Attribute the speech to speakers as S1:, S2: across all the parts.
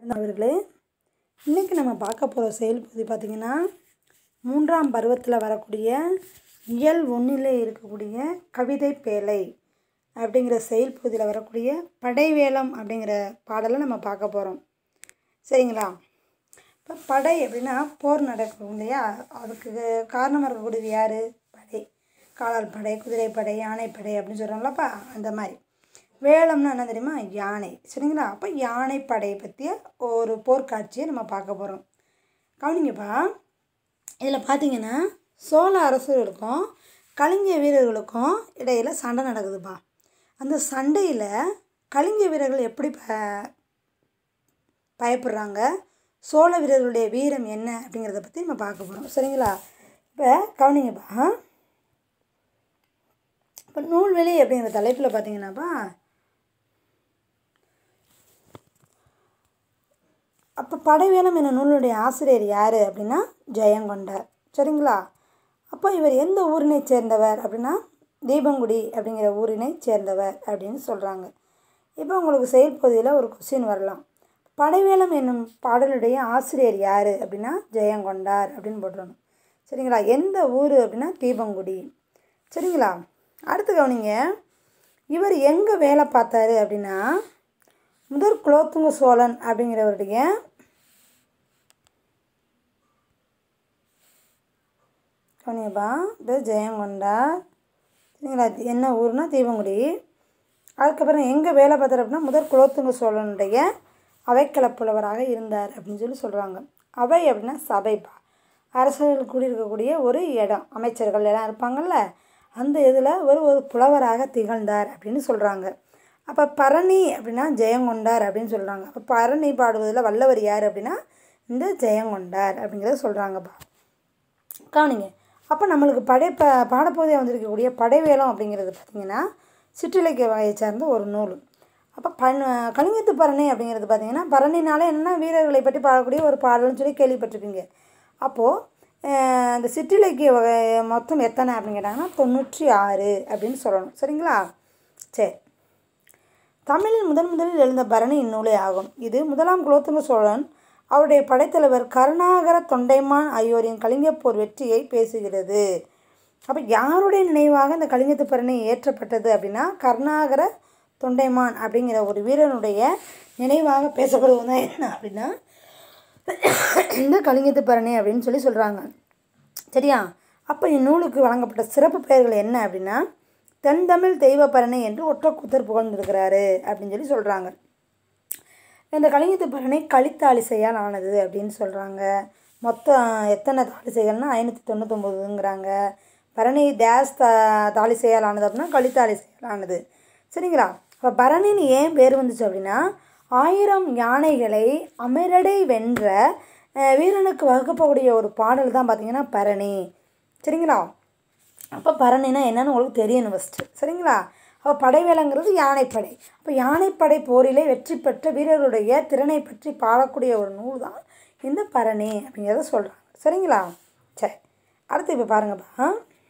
S1: அவர்களே இன்றைக்கி நம்ம பார்க்க போகிற செயல் பகுதி பார்த்திங்கன்னா மூன்றாம் பருவத்தில் வரக்கூடிய இயல் ஒன்றில் இருக்கக்கூடிய கவிதை பேழை அப்படிங்கிற செயல் பகுதியில் வரக்கூடிய படைவேலம் அப்படிங்கிற பாடலை நம்ம பார்க்க போகிறோம் சரிங்களா இப்போ படை அப்படின்னா போர் நடக்கும் இல்லையா அதுக்கு காரணமாக இருக்கக்கூடியது யார் படை காலால் படை குதிரைப்படை யானைப்படை அப்படின்னு சொல்கிறோம்லப்பா அந்த மாதிரி வேலம்னா என்ன தெரியுமா யானை சரிங்களா அப்போ யானைப்படையை பற்றிய ஒரு போர்க்காட்சியை நம்ம பார்க்க போகிறோம் கவனிங்கப்பா இதில் பார்த்தீங்கன்னா சோழ அரசர்களுக்கும் கலிங்க வீரர்களுக்கும் இடையில் சண்டை நடக்குதுப்பா அந்த சண்டையில் கலிங்க வீரர்கள் எப்படி ப பயப்படுறாங்க சோழ வீரர்களுடைய வீரம் என்ன அப்படிங்கிறத பற்றி நம்ம பார்க்க போகிறோம் சரிங்களா இப்போ கவனிங்கப்பா இப்போ நூல்வெளி அப்படிங்கிற தலைப்பில் பார்த்தீங்கன்னாப்பா அப்போ படைவேலம் என்ற நூலுடைய ஆசிரியர் யார் அப்படின்னா ஜெயங்கொண்டார் சரிங்களா அப்போ இவர் எந்த ஊரினை சேர்ந்தவர் அப்படின்னா தீபங்குடி அப்படிங்கிற ஊரினை சேர்ந்தவர் அப்படின்னு சொல்கிறாங்க இப்போ உங்களுக்கு செயல்பகுதியில் ஒரு கொஸ்டின் வரலாம் படைவேலம் என்னும் பாடலுடைய ஆசிரியர் யார் அப்படின்னா ஜெயங்கொண்டார் அப்படின்னு போட்டுருணும் சரிங்களா எந்த ஊர் அப்படின்னா தீபங்குடி சரிங்களா அடுத்து கவனிங்க இவர் எங்கே வேலை பார்த்தாரு அப்படின்னா முதற் குலோத்துங்க சோழன் அப்படிங்கிறவருடைய கவனியப்பா பேர் ஜெயங்கொண்டார் சரிங்களா என்ன ஊர்னா தீபங்குடி அதுக்கப்புறம் எங்கே வேலை பார்த்தார் அப்படின்னா முதற் குலோத்துங்க சோழனுடைய அவைக்களப் புலவராக இருந்தார் அப்படின்னு சொல்லி சொல்கிறாங்க அவை அப்படின்னா சபைப்பா அரசர்கள் கூடியிருக்கக்கூடிய ஒரு இடம் அமைச்சர்கள் எல்லாம் இருப்பாங்கள்ல அந்த இதில் ஒரு ஒரு புலவராக திகழ்ந்தார் அப்படின்னு சொல்கிறாங்க அப்போ பரணி அப்படின்னா ஜெயங்கொண்டார் அப்படின்னு சொல்கிறாங்க அப்போ பரணி பாடுவதில் வல்லவர் யார் அப்படின்னா இந்த ஜெயங்கொண்டார் அப்படிங்கிறத சொல்கிறாங்கப்பா கவனிங்க அப்போ நம்மளுக்கு படை ப பாடப்பகுதியாக வந்திருக்கக்கூடிய படைவேலம் அப்படிங்கிறது பார்த்திங்கன்னா சிற்றிலக்கிய வகையை சார்ந்த ஒரு நூல் அப்போ பண் கலிங்கத்து பரணி அப்படிங்கிறது பார்த்திங்கன்னா பரணினாலே என்னென்னா வீரர்களை பற்றி பாடக்கூடிய ஒரு பாடல்னு சொல்லி கேள்விப்பட்டிருப்பீங்க அப்போது அந்த சிற்றிலக்கிய வகை மொத்தம் எத்தனை அப்படின்னு கேட்டாங்கன்னா தொண்ணூற்றி ஆறு அப்படின்னு சொல்லணும் சரிங்களா சரி தமிழில் முதன் முதலில் எழுந்த பரணி இந்நூலே ஆகும் இது முதலாம் குலோத்துங்க சோழன் அவருடைய படைத்தலைவர் கருணாகர தொண்டைமான் ஆகியோரின் கலிங்கப்போர் வெற்றியை பேசுகிறது அப்போ யாருடைய நினைவாக இந்த கலிங்கத்து பரணி ஏற்றப்பட்டது அப்படின்னா கருணாகர தொண்டைமான் அப்படிங்கிற ஒரு வீரனுடைய நினைவாக பேசப்படுவது தான் என்ன அப்படின்னா இந்த கலிங்கத்து பரணி அப்படின்னு சொல்லி சொல்கிறாங்க சரியா அப்போ இந்நூலுக்கு வழங்கப்பட்ட சிறப்பு பெயர்கள் என்ன அப்படின்னா தென்தமிழ் தெய்வ பரணி என்று ஒற்றக்கூத்தர் புகழ்ந்திருக்கிறாரு அப்படின்னு சொல்லி சொல்கிறாங்க இந்த கலிங்கத்து பரணி களித்தாளிசையால் ஆனது அப்படின்னு சொல்கிறாங்க மொத்தம் எத்தனை தாளிசைகள்னால் ஐநூற்றி தொண்ணூத்தொம்பதுங்கிறாங்க பரணி டேஸ் தா தாளிசையால் ஆனது அப்படின்னா களித்தாளிசையால் ஆனது சரிங்களா இப்போ பரணின்னு ஏன் பேர் வந்துச்சு அப்படின்னா ஆயிரம் யானைகளை அமரடை வென்ற வீரனுக்கு வகுக்கப்பக்கூடிய ஒரு பாடல் தான் பார்த்திங்கன்னா பரணி சரிங்களா அப்போ பரணினா என்னன்னு உங்களுக்கு தெரியணும் ஃபஸ்ட்டு சரிங்களா அப்போ படைவேலங்கிறது யானைப்படை அப்போ யானைப்படை போரிலே வெற்றி பெற்ற வீரருடைய திறனை பற்றி பாடக்கூடிய ஒரு நூல் தான் இந்த பரணி அப்படிங்கிறத சொல்கிறாங்க சரிங்களா சரி அடுத்து இப்போ பாருங்கப்பா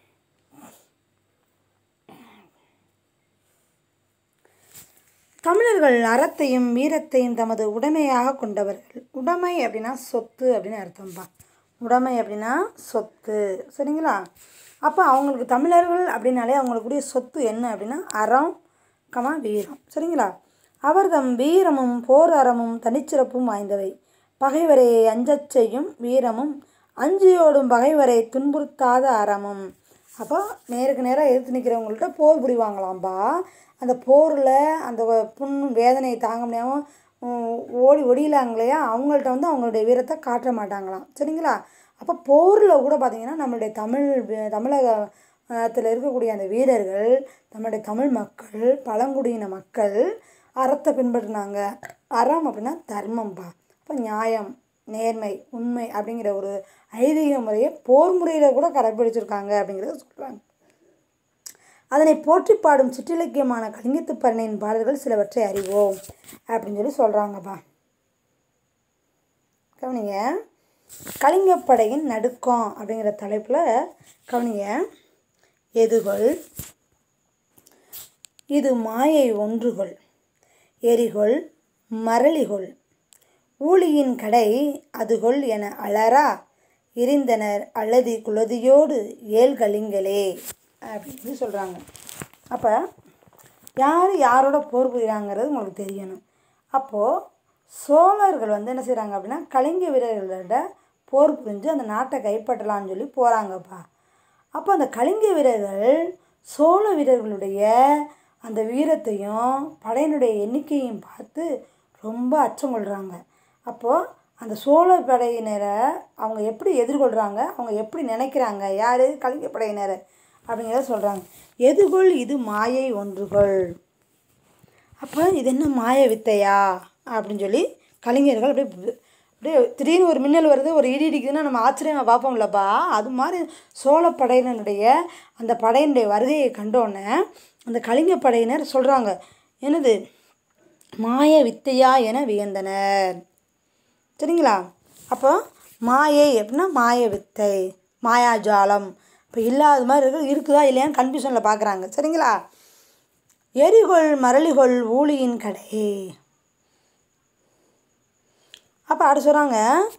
S1: தமிழர்கள் அறத்தையும் வீரத்தையும் தமது உடைமையாக கொண்டவர்கள் உடைமை அப்படின்னா சொத்து அப்படின்னு அர்த்தம்ப்பா உடைமை அப்படின்னா சொத்து சரிங்களா அப்போ அவங்களுக்கு தமிழர்கள் அப்படின்னாலே அவங்களுக்குரிய சொத்து என்ன அப்படின்னா அறம் கமா வீரம் சரிங்களா அவர் தம் வீரமும் போர் அறமும் தனிச்சிறப்பும் வாய்ந்தவை பகைவரை அஞ்சச் செய்யும் வீரமும் அஞ்சியோடும் பகைவரை துன்புறுத்தாத அறமும் அப்போ நேருக்கு நேராக எதிர்த்து நிற்கிறவங்கள்ட்ட போர் புரிவாங்களாம்பா அந்த போரில் அந்த புண் வேதனையை தாங்க முடியாமல் ஓடி ஒடியிலாங்க இல்லையா அவங்கள்ட்ட வந்து அவங்களுடைய வீரத்தை காட்ட மாட்டாங்களாம் சரிங்களா அப்போ போரில் கூட பார்த்திங்கன்னா நம்மளுடைய தமிழ் தமிழகத்தில் இருக்கக்கூடிய அந்த வீரர்கள் நம்மளுடைய தமிழ் மக்கள் பழங்குடியின மக்கள் அறத்தை பின்பற்றினாங்க அறம் அப்படின்னா தர்மம்பா அப்போ நியாயம் நேர்மை உண்மை அப்படிங்கிற ஒரு ஐதீக முறையை போர் முறையில் கூட கடைப்பிடிச்சிருக்காங்க அப்படிங்கிறத சொல்கிறாங்க அதனை போற்றி பாடும் சிற்றிலக்கியமான கலிங்கத்து பரணியின் பாடல்கள் சிலவற்றை அறிவோம் அப்படின்னு சொல்லி சொல்கிறாங்கப்பா கவனிங்க கலிங்கப்படையின் நடுக்கம் அப்படிங்கிற தலைப்பில் கவனிங்க எதுகொள் இது மாயை ஒன்றுகொள் எரிகொள் மரளிகொள் ஊழியின் கடை அதுகொள் என அலரா எரிந்தனர் அல்லது குலதியோடு ஏழ்கலிங்களே அப்படின்னு சொல்கிறாங்க அப்போ யார் யாரோட போர் புரிகிறாங்கிறது உங்களுக்கு தெரியணும் அப்போது சோழர்கள் வந்து என்ன செய்கிறாங்க அப்படின்னா கலிங்க வீரர்களோட போர் புரிஞ்சு அந்த நாட்டை கைப்பற்றலாம்னு சொல்லி போகிறாங்கப்பா அப்போ அந்த கலிங்க வீரர்கள் சோழ வீரர்களுடைய அந்த வீரத்தையும் படையினுடைய எண்ணிக்கையும் பார்த்து ரொம்ப அச்சம் கொள்கிறாங்க அப்போது அந்த சோழ படையினரை அவங்க எப்படி எதிர்கொள்கிறாங்க அவங்க எப்படி நினைக்கிறாங்க யார் கலிங்க படையினரை அப்படிங்கிறத சொல்கிறாங்க எதுகொள் இது மாயை ஒன்றுகள் அப்போ இது என்ன மாய வித்தையா அப்படின்னு சொல்லி கலைஞர்கள் அப்படியே பு- அப்படியே திடீர்னு ஒரு மின்னல் வருது ஒரு இடி இடிக்குதுன்னா நம்ம ஆச்சரியமாக பார்ப்போம்லப்பா அது மாதிரி சோழ படையினருடைய அந்த படையினுடைய வருகையை கண்டோன்னே அந்த கலிங்க படையினர் சொல்கிறாங்க என்னது மாய வித்தையா என வியந்தனர் சரிங்களா அப்போ மாயை அப்படின்னா மாய வித்தை மாயாஜாலம் இப்போ இல்லாத மாதிரி இருக்கு இருக்குதா இல்லையான்னு கன்ஃபியூஷனில் பார்க்குறாங்க சரிங்களா எரிகொள் மரளிகொள் ஊழியின் கடை அப்போ அடுத்து சொல்கிறாங்க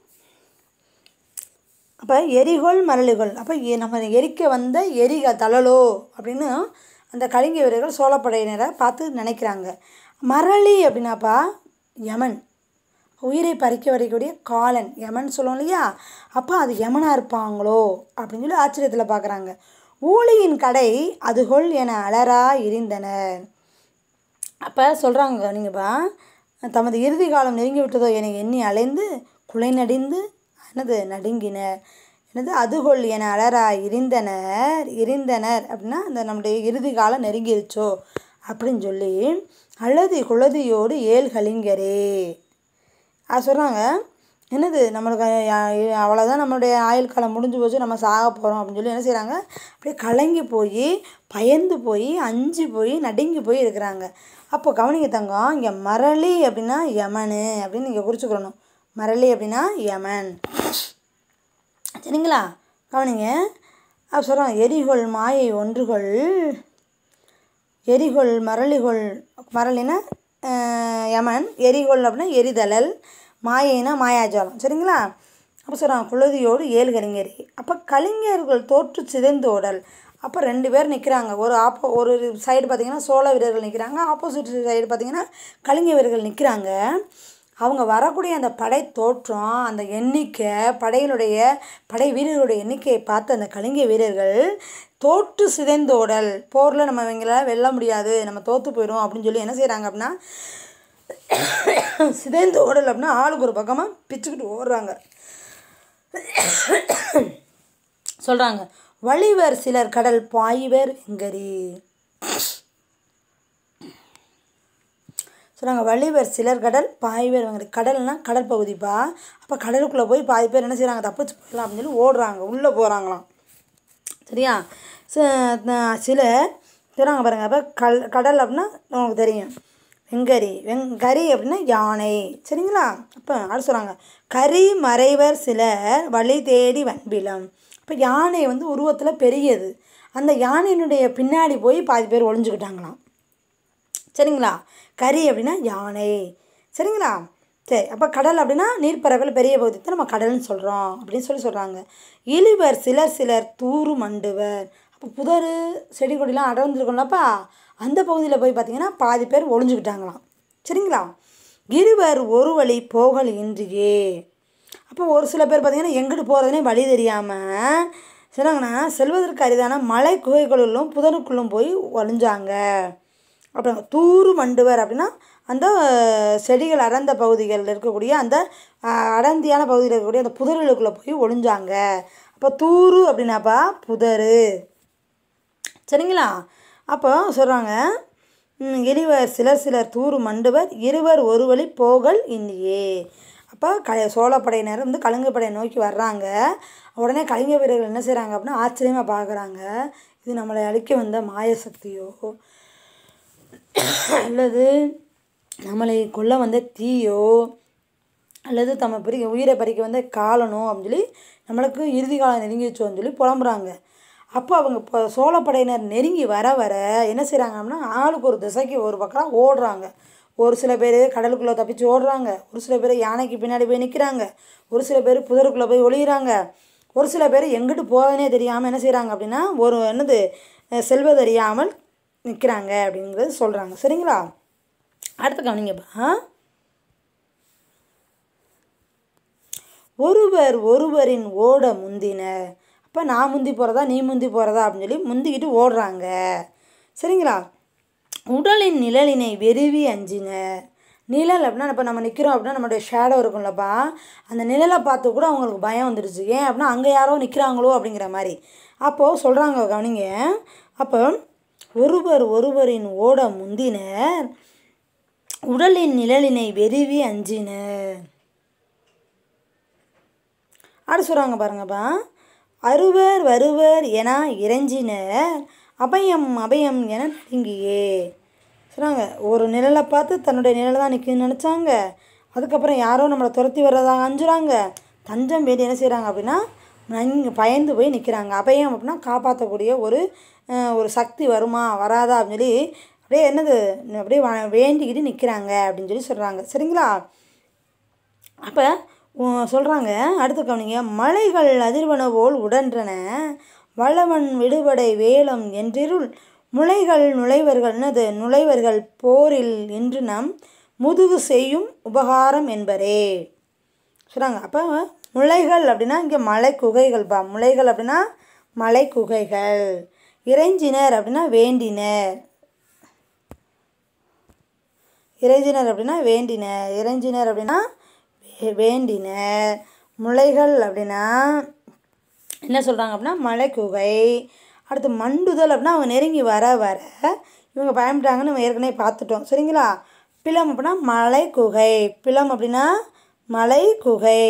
S1: அப்போ எரிகொள் மரளிகொள் அப்போ எ- நம்ம எரிக்க வந்த எரிக தழலோ அப்படின்னு அந்த கலிங்க வீரர்கள் சோழப்படையினரை பார்த்து நினைக்கிறாங்க மரளி அப்படின்னாப்பா யமன் உயிரை பறிக்க வரக்கூடிய காலன் யமன் சொல்லுவோம் இல்லையா அப்போ அது யமனாக இருப்பாங்களோ அப்படின்னு சொல்லி ஆச்சரியத்தில் பார்க்குறாங்க ஊழியின் கடை அதுகொள் என அலரா எரிந்தனர் அப்போ சொல்கிறாங்க நீங்கப்பா தமது இறுதி காலம் நெருங்கி விட்டதோ என எண்ணி அலைந்து குலை நடிந்து என்னது நடுங்கினர் என்னது அதுகொள் என அலரா இருந்தனர் இருந்தனர் அப்படின்னா அந்த நம்முடைய இறுதி காலம் நெருங்கிருச்சோ அப்படின்னு சொல்லி அழுதி குலதியோடு ஏழு கலிங்கரே அது சொல்கிறாங்க என்னது நம்மளுக்கு அஹ், அவ்வளோதான் நம்மளுடைய ஆயுள் காலம் முடிஞ்சு போச்சு நம்ம சாக போகிறோம் அப்படின்னு சொல்லி என்ன செய்கிறாங்க அப்படியே கலங்கி போய் பயந்து போய் அஞ்சு போய் நடுங்கி போய் இருக்கிறாங்க அப்போ கவனிங்க தங்கம் இங்கே மரளி அப்படின்னா யமனு அப்படின்னு நீங்கள் குறிச்சுக்கணும் மரளி அப்படின்னா யமன் சரிங்களா கவனிங்க அப்போ சொல்கிறோம் எரிகொள் மாயை ஒன்றுகொள் எரிகொள் மரளிகொள் மரளினா அஹ், யமன் எரிகொள் அப்படின்னா எரிதழல் மாயைனா மாயாஜாலம் சரிங்களா அப்போ சொல்கிறாங்க குலதியோடு ஏழு கலிங்கரி அப்போ கலிங்கர்கள் தோற்று சிதைந்தோடல் அப்போ ரெண்டு பேர் நிற்கிறாங்க ஒரு ஆப்போ ஒரு சைடு பார்த்தீங்கன்னா சோழ வீரர்கள் நிற்கிறாங்க ஆப்போசிட் சைடு பார்த்தீங்கன்னா கலிங்க வீரர்கள் நிற்கிறாங்க அவங்க வரக்கூடிய அந்த படை தோற்றம் அந்த எண்ணிக்கை படையினுடைய படை வீரர்களுடைய எண்ணிக்கையை பார்த்து அந்த கலிங்க வீரர்கள் தோற்று சிதைந்தோடல் போரில் நம்ம இவங்களால வெல்ல முடியாது நம்ம தோற்று போயிடும் அப்படின்னு சொல்லி என்ன செய்கிறாங்க அப்படின்னா சிதைந்து ஓடல் அப்படின்னா ஆளுக்கு ஒரு பக்கமாக பிச்சுக்கிட்டு ஓடுறாங்க சொல்கிறாங்க வழிவர் சிலர் கடல் பாய்வர் வெங்கரி சொல்கிறாங்க வழிவர் சிலர் கடல் பாய்வர் வெங்கரி கடல்னா கடல் பகுதிப்பா அப்போ கடலுக்குள்ளே போய் பாதி பேர் என்ன செய்கிறாங்க தப்பிச்சு போயிடலாம் அப்படின்னு சொல்லி ஓடுறாங்க உள்ளே போகிறாங்களாம் சரியா ச- ந- சிலர் சொல்கிறாங்க பாருங்க அப்போ கல் கடல் அப்படின்னா உங்களுக்கு தெரியும் வெங்கரி வெங்கரி அப்படின்னா யானை சரிங்களா அப்போ அடுத்து சொல்கிறாங்க கரி மறைவர் சிலர் வழி தேடி வன்பிலம் இப்போ யானை வந்து உருவத்தில் பெரியது அந்த யானையினுடைய பின்னாடி போய் பாதி பேர் ஒளிஞ்சுக்கிட்டாங்களாம் சரிங்களா கரி அப்படின்னா யானை சரிங்களா சரி அப்போ கடல் அப்படின்னா நீர்ப்பறவையில் பெரிய பகுதி தான் நம்ம கடல்னு சொல்கிறோம் அப்படின்னு சொல்லி சொல்கிறாங்க இழிவர் சிலர் சிலர் தூறு மண்டுவர் அப்போ புதர் செடி கொடிலாம் அடர்ந்துருக்கும்லப்பா அந்த பகுதியில் போய் பார்த்தீங்கன்னா பாதி பேர் ஒளிஞ்சுக்கிட்டாங்களாம் சரிங்களா இருவர் ஒரு வழி போகல் இன்றியே அப்போ ஒரு சில பேர் பார்த்தீங்கன்னா எங்கிட்டு போகிறதுனே வழி தெரியாமல் சொன்னாங்கன்னா செல்வதற்கு அரிதான மலை குகைகளுள்ளும் புதருக்குள்ளும் போய் ஒளிஞ்சாங்க அப்புறம் தூறு மண்டுவர் அப்படின்னா அந்த செடிகள் அடர்ந்த பகுதிகளில் இருக்கக்கூடிய அந்த அஹ், அடர்ந்தியான பகுதியில் இருக்கக்கூடிய அந்த புதர்களுக்குள்ளே போய் ஒளிஞ்சாங்க அப்போ தூறு அப்படின்னாப்பா புதரு சரிங்களா அப்போ சொல்கிறாங்க எளிவர் சிலர் சிலர் தூறு மண்டுவர் இருவர் ஒரு வழி போகல் இன்னியே அப்போ க சோழப்படையினர் வந்து கலிங்க படையை நோக்கி வர்றாங்க உடனே கலிங்க வீரர்கள் என்ன செய்கிறாங்க அப்படின்னா ஆச்சரியமாக பார்க்குறாங்க இது நம்மளை அழிக்க வந்த மாய சக்தியோ அல்லது நம்மளை கொல்ல வந்த தீயோ அல்லது தம்ம பிரிக்க உயிரை பறிக்க வந்த காலனோ அப்படின்னு சொல்லி நம்மளுக்கு இறுதி காலம் நெருங்கிச்சோன்னு சொல்லி புலம்புறாங்க அப்போ அவங்க இப்போ சோழப்படையினர் நெருங்கி வர வர என்ன செய்கிறாங்க அப்படின்னா ஆளுக்கு ஒரு திசைக்கு ஒரு பக்கம் ஓடுறாங்க ஒரு சில பேர் கடலுக்குள்ளே தப்பிச்சு ஓடுறாங்க ஒரு சில பேர் யானைக்கு பின்னாடி போய் நிற்கிறாங்க ஒரு சில பேர் புதருக்குள்ளே போய் ஒளிகிறாங்க ஒரு சில பேர் எங்கிட்டு போகனே தெரியாமல் என்ன செய்கிறாங்க அப்படின்னா ஒரு என்னது அஹ் செல்வதறியாமல் நிற்கிறாங்க அப்படிங்கிறது சொல்கிறாங்க சரிங்களா அடுத்து கவனிங்கப்பா ஒருவர் ஒருவரின் ஓட முந்தினர் அப்போ நான் முந்தி போகிறதா நீ முந்தி போகிறதா அப்படின்னு சொல்லி முந்திக்கிட்டு ஓடுறாங்க சரிங்களா உடலின் நிழலினை வெறுவி அஞ்சினர் நிழல் அப்படின்னா இப்போ நம்ம நிற்கிறோம் அப்படின்னா நம்மளுடைய ஷேடோ இருக்கும்லப்பா அந்த நிழலை பார்த்து கூட அவங்களுக்கு பயம் வந்துடுச்சு ஏன் அப்படின்னா அங்கே யாரோ நிற்கிறாங்களோ அப்படிங்கிற மாதிரி அப்போது சொல்கிறாங்க கவனிங்க அப்போ ஒருவர் ஒருவரின் ஓட முந்தினர் உடலின் நிழலினை வெறுவி அஞ்சினர் அடுத்து சொல்கிறாங்க பாருங்கப்பா அருவர் வருவர் என இறைஞ்சினர் அபயம் அபயம் என நடுங்கியே சொல்கிறாங்க ஒரு நிழலை பார்த்து தன்னுடைய நிழலை தான் நிற்குதுன்னு நினச்சாங்க அதுக்கப்புறம் யாரோ நம்மளை துரத்தி வர்றதாக அஞ்சுறாங்க தஞ்சம் வேண்டி என்ன செய்கிறாங்க அப்படின்னா நங்க பயந்து போய் நிற்கிறாங்க அபயம் அப்படின்னா காப்பாற்றக்கூடிய ஒரு அஹ், ஒரு சக்தி வருமா வராதா அப்படின்னு சொல்லி அப்படியே என்னது அப்படியே வ- வேண்டிக்கிட்டு நிற்கிறாங்க அப்படின்னு சொல்லி சொல்கிறாங்க சரிங்களா அப்போ சொல்கிறாங்க அடுத்து கவனிங்க மலைகள் அதிர்வன போல் உடன்றன வளவன் விடுபடை வேலம் என்றிருள் முளைகள் நுழைவர்கள் என்னது நுழைவர்கள் போரில் இன்று நம் முதுகு செய்யும் உபகாரம் என்பரே சொல்கிறாங்க அப்போ முளைகள் அப்படின்னா இங்கே மலை குகைகள்ப்பா முளைகள் அப்படின்னா மலை குகைகள் இறைஞ்சினர் அப்படின்னா வேண்டினர் இறைஞ்சினர் அப்படின்னா வேண்டினர் இறைஞ்சினர் அப்படின்னா வே- வேண்டினர் முளைகள் அப்படின்னா என்ன சொல்கிறாங்க அப்படின்னா மலைக்குகை அடுத்து மண்டுதல் அப்படின்னா அவங்க நெருங்கி வர வர இவங்க பயந்துட்டாங்கன்னு நம்ம ஏற்கனவே பார்த்துட்டோம் சரிங்களா பிலம் அப்படின்னா மலை குகை பிலம் அப்படின்னா மலை குகை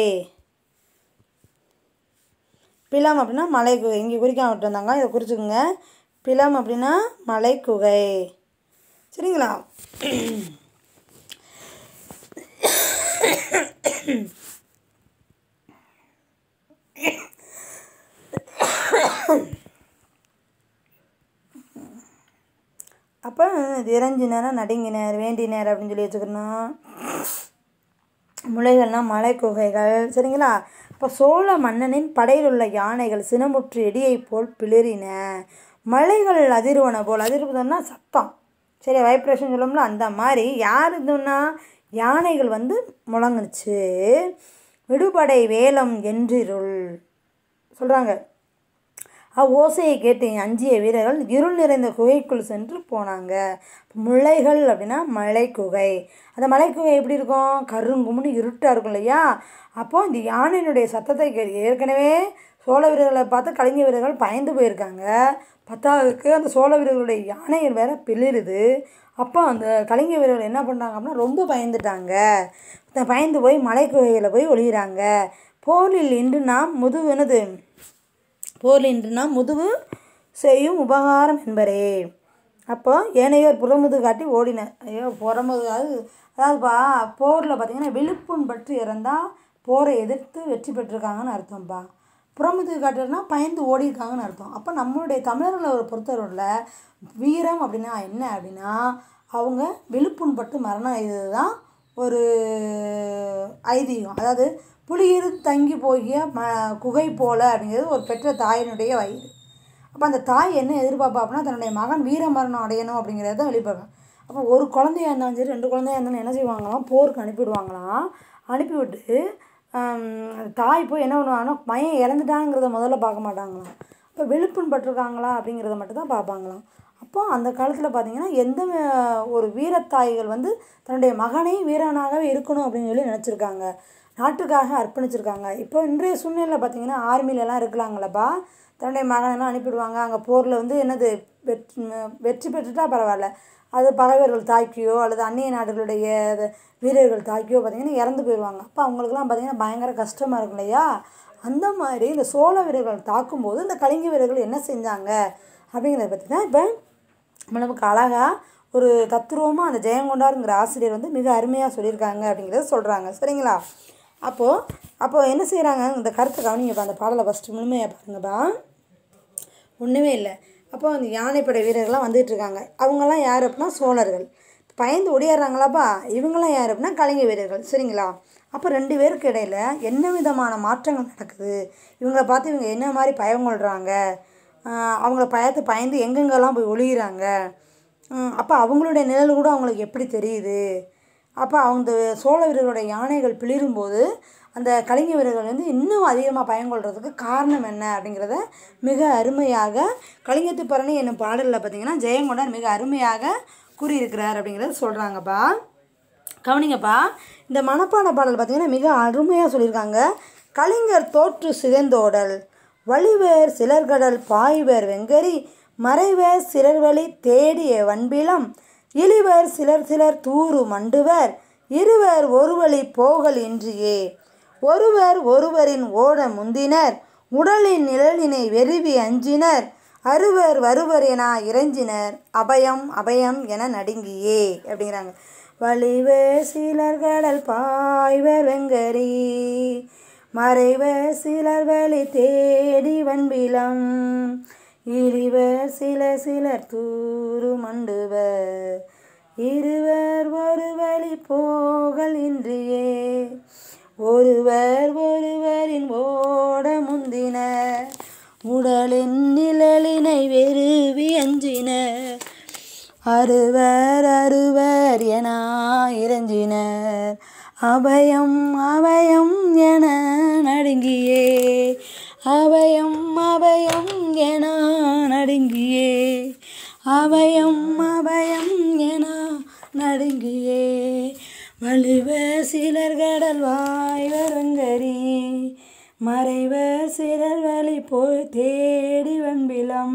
S1: பிலம் அப்படின்னா மலை குகை இங்கே குறிக்காம விட்டு வந்தாங்க இதை குறிச்சுக்கோங்க பிலம் அப்படின்னா மலை குகை சரிங்களா அப்போ இறஞ்சினர் நடுங்கினர் வேண்டினர் அப்படின்னு சொல்லி வச்சுக்கணும் முளைகள்னா மலை குகைகள் சரிங்களா அப்போ சோழ மன்னனின் படையில் உள்ள யானைகள் சினமுற்று இடியைப் போல் பிளிரின மலைகள் அதிர்வன போல் அதிர்வதுன்னா சத்தம் சரி வைப்ரேஷன் சொல்லுவோம்ல அந்த மாதிரி யார் இதுன்னா யானைகள் வந்து முழங்குனுச்சு விடுபடை வேலம் என்றிருள் சொல்கிறாங்க அவ்வோசையை கேட்டு அஞ்சிய வீரர்கள் இருள் நிறைந்த குகைக்குள் சென்று போனாங்க முளைகள் அப்படின்னா மலை குகை அந்த மலை குகை எப்படி இருக்கும் கருங்கும்னு இருட்டாக இருக்கும் இல்லையா அப்போ இந்த யானையினுடைய சத்தத்தை கே ஏற்கனவே சோழ வீரர்களை பார்த்து கலைஞர் வீரர்கள் பயந்து போயிருக்காங்க பத்தாவதுக்கு அந்த சோழ வீரர்களுடைய யானைகள் வேற பிளிருது அப்போ அந்த கலைஞர் வீரர்கள் என்ன பண்ணாங்க அப்படின்னா ரொம்ப பயந்துட்டாங்க த- பயந்து போய் மலை குகையில் போய் ஒளிகிறாங்க போரில் இன்று நாம் முதுகு என்னது போரில் இன்றுனா முதுகு செய்யும் உபகாரம் என்பரே அப்போ ஏனையோர் புறமுது காட்டி ஓடினர் ஐயோ புறமுது அது அதாவதுப்பா போரில் பார்த்தீங்கன்னா விழுப்புண் பற்றி இறந்தால் போரை எதிர்த்து வெற்றி பெற்றிருக்காங்கன்னு அர்த்தம்ப்பா புறமுது காட்டுறதுனா பயந்து ஓடி இருக்காங்கன்னு அர்த்தம் அப்போ நம்மளுடைய தமிழர்களை ஒரு பொறுத்தவரையில் வீரம் அப்படின்னா என்ன அப்படின்னா அவங்க விழுப்புண் பட்டு மரணம் இதுதான் ஒரு ஐதீகம் அதாவது புலியிரு தங்கி போகிய ம குகை போல அப்படிங்கிறது ஒரு பெற்ற தாயினுடைய வயிறு அப்போ அந்த தாய் என்ன எதிர்பார்ப்பா அப்படின்னா தன்னுடைய மகன் வீர மரணம் அடையணும் அப்படிங்கிறத தான் வெளிப்பார்ப்பேன் அப்போ ஒரு குழந்தையா இருந்தாலும் சரி ரெண்டு குழந்தையா இருந்தாலும் என்ன செய்வாங்களாம் போருக்கு அனுப்பிவிடுவாங்களாம் அனுப்பிவிட்டு ஆம், அந்த தாய் போய் என்ன பண்ணுவாங்கன்னா பையன் இறந்துட்டாங்கிறத முதல்ல பார்க்க மாட்டாங்களாம் அப்போ விழுப்புண் பட்டிருக்காங்களா அப்படிங்கிறத மட்டும் தான் பார்ப்பாங்களாம் அப்போ அந்த காலத்தில் பார்த்தீங்கன்னா எந்த அஹ், ஒரு வீரத்தாய்கள் வந்து தன்னுடைய மகனை வீரனாகவே இருக்கணும் அப்படின்னு சொல்லி நினச்சிருக்காங்க நாட்டுக்காக அர்ப்பணிச்சிருக்காங்க இப்போ இன்றைய சூழ்நிலையில் பார்த்தீங்கன்னா ஆர்மிலெலாம் இருக்கலாங்களப்பா தன்னுடைய மகனெல்லாம் அனுப்பிடுவாங்க அங்கே போரில் வந்து என்னது வெற்றி வெற்றி பெற்றுட்டா பரவாயில்ல அது பகைவர்கள் தாக்கியோ அல்லது அந்நிய நாடுகளுடைய அது வீரர்கள் தாக்கியோ பார்த்தீங்கன்னா இறந்து போயிடுவாங்க அப்போ அவங்களுக்குலாம் பார்த்தீங்கன்னா பயங்கர கஷ்டமாக இருக்கும் இல்லையா அந்த மாதிரி இந்த சோழ வீரர்கள் தாக்கும்போது இந்த கலிங்க வீரர்கள் என்ன செஞ்சாங்க அப்படிங்கிறத பற்றி தான் இப்போ நமக்கு அழகாக ஒரு தத்துருவமாக அந்த ஜெயங்கொண்டாருங்கிற ஆசிரியர் வந்து மிக அருமையாக சொல்லியிருக்காங்க அப்படிங்கிறத சொல்கிறாங்க சரிங்களா அப்போது அப்போது என்ன செய்கிறாங்க இந்த கருத்தை கவனிங்கப்பா அந்த பாடலை ஃபஸ்ட்டு முழுமையாக பாருங்கப்பா ஒன்றுமே இல்லை அப்போ அந்த யானைப்படை வீரர்கள்லாம் வந்துட்டு இருக்காங்க அவங்கெல்லாம் யார் அப்படின்னா சோழர்கள் பயந்து ஓடியாடுறாங்களாப்பா இவங்களாம் யார் அப்படின்னா கலைஞர் வீரர்கள் சரிங்களா அப்போ ரெண்டு பேருக்கு இடையில என்ன விதமான மாற்றங்கள் நடக்குது இவங்கள பார்த்து இவங்க என்ன மாதிரி பயம் கொள்கிறாங்க அவங்கள பயத்து பயந்து எங்கெங்கெல்லாம் போய் ஒளிகிறாங்க அப்போ அவங்களுடைய நிழல் கூட அவங்களுக்கு எப்படி தெரியுது அப்போ அவங்க சோழ வீரர்களுடைய யானைகள் பிளிரும்போது அந்த கலிங்க வீரர்கள் வந்து இன்னும் அதிகமாக பயங்கொள்றதுக்கு காரணம் என்ன அப்படிங்கிறத மிக அருமையாக கலிங்கத்து பரணி என்னும் பாடலில் பார்த்தீங்கன்னா ஜெயங்கொண்டார் மிக அருமையாக கூறியிருக்கிறார் அப்படிங்கிறத சொல்கிறாங்கப்பா கவனிங்கப்பா இந்த மனப்பாட பாடல் பார்த்தீங்கன்னா மிக அருமையாக சொல்லியிருக்காங்க கலிங்கர் தோற்று சிதைந்தோடல் வழிவேர் சிலர்கடல் பாய்வர் வெங்கரி மறைவர் சிலர்வழி தேடிய வன்பிலம் இழிவர் சிலர் சிலர் தூறு மண்டுவர் இருவர் ஒருவழி போகல் இன்றியே ஒருவர் ஒருவரின் ஓட முந்தினர் உடலின் நிழலினை வெறுவி அஞ்சினர் அருவர் வருவர் என இறைஞ்சினர் அபயம் அபயம் என நடுங்கியே அப்படிங்கிறாங்க வலிவே சிலர் கடல் பாய்வர் வெங்கரி மறைவ சிலர் வழி தேடி வன்பிலம் இழிவர் சில சிலர் தூறு மண்டுவர் இருவர் ஒரு வழி போகல் இன்றியே ஒருவர் ஒருவரின் ஓட முந்தினர் உடலின் நிழலினை வெறுவி அஞ்சினர் அருவர் அருவர் என இறஞ்சினர் அபயம் அபயம் என நடுங்கியே அபயம் அபயம் என நடுங்கியே அபயம் அபயம் என நடுங்கியே வலுவ சிலர் கடல் வாய்வர் வெங்கரி மறைவர் சிலர் வழி போய் தேடி வன்பிலம்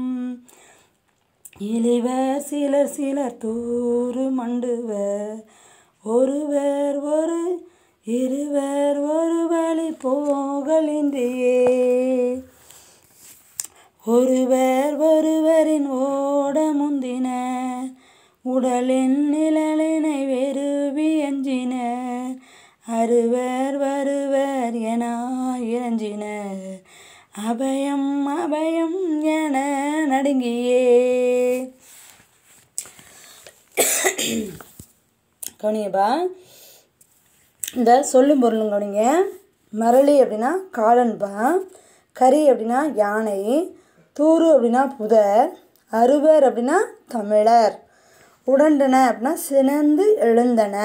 S1: இழிவர் சிலர் சிலர் தூறு மண்டுவர் ஒருவர் ஒரு இருவர் ஒரு வழி போகலின்றியே ஒருவர் ஒருவரின் ஓட முந்தினர் உடலின் நிழலினை வெறுவி அஞ்சினர் அருவர் வருவர் என இறஞ்சினர் அபயம் அபயம் என நடுங்கியே கவனியப்பா இந்த சொல்லும் பொருளும் கவனிங்க மரளி அப்படின்னா காலன்பா கரி அப்படின்னா யானை தூரு அப்படின்னா புதர் அருவர் அப்படின்னா தமிழர் உடண்டன அப்படின்னா சினந்து எழுந்தன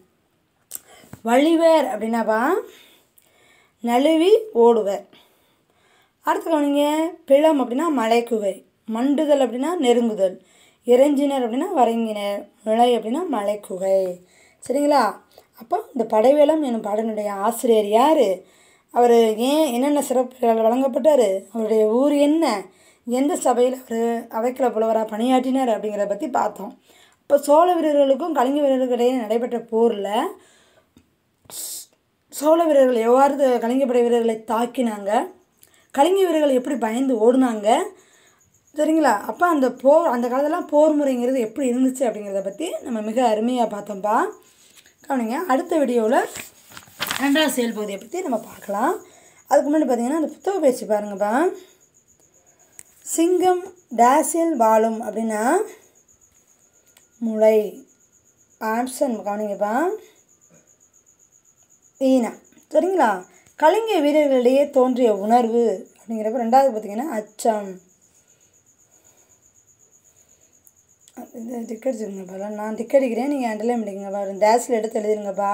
S1: வழிவர் அப்படின்னாப்பா நழுவி ஓடுவர் அடுத்து கவனிங்க பிளம் அப்படின்னா மலைக்குகை மண்டுதல் அப்படின்னா நெருங்குதல் இறைஞ்சினர் அப்படின்னா வரைங்கினர் விளை அப்படின்னா மலைக்குகை சரிங்களா அப்போ இந்த படைவேலம் என்னும் பாடனுடைய ஆசிரியர் யார் அவர் ஏன் என்னென்ன சிறப்புகள் வழங்கப்பட்டார் அவருடைய ஊர் என்ன எந்த சபையில் அவர் அவைக்கிற புலவராக பணியாற்றினார் அப்படிங்கிறத பற்றி பார்த்தோம் இப்போ சோழ வீரர்களுக்கும் கலிங்க வீரர்களுக்கும் இடையே நடைபெற்ற போரில் சோழ வீரர்கள் எவ்வாறு கலிங்கப்படை வீரர்களை தாக்கினாங்க கலிங்க வீரர்கள் எப்படி பயந்து ஓடுனாங்க சரிங்களா அப்போ அந்த போர் அந்த காலத்துலாம் போர் முறைங்கிறது எப்படி இருந்துச்சு அப்படிங்கிறத பற்றி நம்ம மிக அருமையாக பார்த்தோம்ப்பா கவனிங்க அடுத்த வீடியோவில் ரெண்டாவது செயல்பகுதியை பற்றி நம்ம பார்க்கலாம் அதுக்கு முன்னாடி பார்த்தீங்கன்னா அந்த புத்தக பேச்சு பாருங்கப்பா சிங்கம் டேசில் வாழும் அப்படின்னா முளை ஆப்ஷன் கவனிங்கப்பா ஈனா சரிங்களா கலிங்க வீரர்களிடையே தோன்றிய உணர்வு அப்படிங்கிறப்ப ரெண்டாவது பார்த்தீங்கன்னா அச்சம் இது டிக் அடிச்சுருங்கப்பா நான் டிக் அடிக்கிறேன் நீங்கள் அண்டர்லைன் பண்ணிக்கங்கப்பா டேஸில் எடுத்து எழுதிருங்கப்பா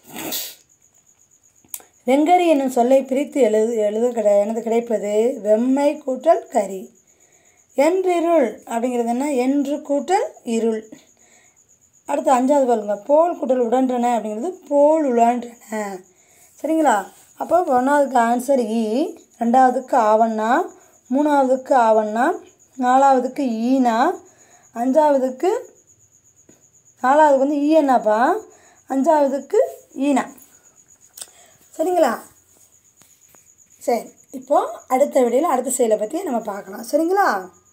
S1: வெங்கரி என்னும் சொல்லை பிரித்து எழுது எழுத கிடை எனது கிடைப்பது வெம்மை கூட்டல் கரி என்றிருள் அப்படிங்கிறது என்ன என்று கூட்டல் இருள் அடுத்து அஞ்சாவது பாருங்க போல் கூட்டல் உடன்றன அப்படிங்கிறது போல் உழன்றன சரிங்களா அப்போ ஒன்றாவதுக்கு ஆன்சர் இ ரெண்டாவதுக்கு ஆவண்ணா மூணாவதுக்கு ஆவண்ணா நாலாவதுக்கு ஈனா அஞ்சாவதுக்கு நாலாவதுக்கு வந்து ஈ என்னப்பா அஞ்சாவதுக்கு ஈனா சரிங்களா சரி இப்போது அடுத்த வீடியோவில் அடுத்த செயலை பற்றி நம்ம பார்க்கலாம் சரிங்களா